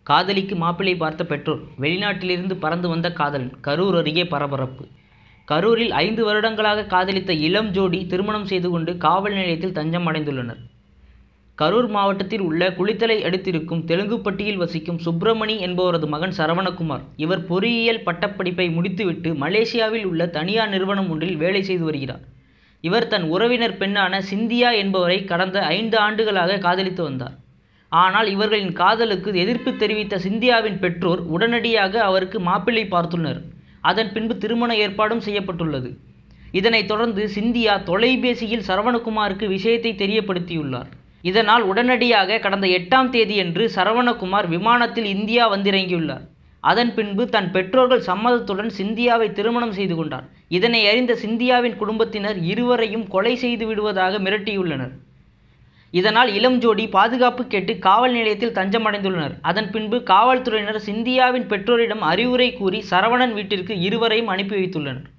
காதலிக்கு மாப்பிள்ளை பார்த்த பெற்றோர் வெளிநாட்டிலிருந்து பறந்து வந்த காதலன் கரூர் அருகே பரபரப்பு கரூரில் ஐந்து வருடங்களாக காதலித்த இளம் ஜோடி திருமணம் செய்து கொண்டு காவல் நிலையத்தில் தஞ்சம் அடைந்துள்ளனர் கரூர் மாவட்டத்தில் உள்ள குளித்தலை அடுத்திருக்கும் தெலுங்குப்பட்டியில் வசிக்கும் சுப்பிரமணி என்பவரது மகன் சரவணகுமார் இவர் பொறியியல் பட்டப்படிப்பை முடித்துவிட்டு மலேசியாவில் உள்ள தனியார் நிறுவனம் ஒன்றில் வேலை செய்து வருகிறார் இவர் தன் உறவினர் பெண்ணான சிந்தியா என்பவரை கடந்த ஐந்து ஆண்டுகளாக காதலித்து வந்தார் ஆனால் இவர்களின் காதலுக்கு எதிர்ப்பு தெரிவித்த சிந்தியாவின் பெற்றோர் உடனடியாக அவருக்கு மாப்பிள்ளை பார்த்துள்ளனர் அதன் பின்பு திருமண ஏற்பாடும் செய்யப்பட்டுள்ளது இதனைத் தொடர்ந்து சிந்தியா தொலைபேசியில் சரவணகுமாருக்கு விஷயத்தை தெரியப்படுத்தியுள்ளார் இதனால் உடனடியாக கடந்த எட்டாம் தேதியன்று சரவணகுமார் விமானத்தில் இந்தியா வந்திறங்கியுள்ளார் அதன் பின்பு தன் பெற்றோர்கள் சம்மதத்துடன் சிந்தியாவை திருமணம் செய்து கொண்டார் இதனை அறிந்த சிந்தியாவின் குடும்பத்தினர் இருவரையும் கொலை செய்து விடுவதாக மிரட்டியுள்ளனர் இதனால் இளம் ஜோடி பாதுகாப்பு கேட்டு காவல் நிலையத்தில் தஞ்சமடைந்துள்ளனர் அதன் பின்பு காவல்துறையினர் சிந்தியாவின் பெற்றோரிடம் அறிவுரை கூறி சரவணன் வீட்டிற்கு இருவரையும் அனுப்பி வைத்துள்ளனர்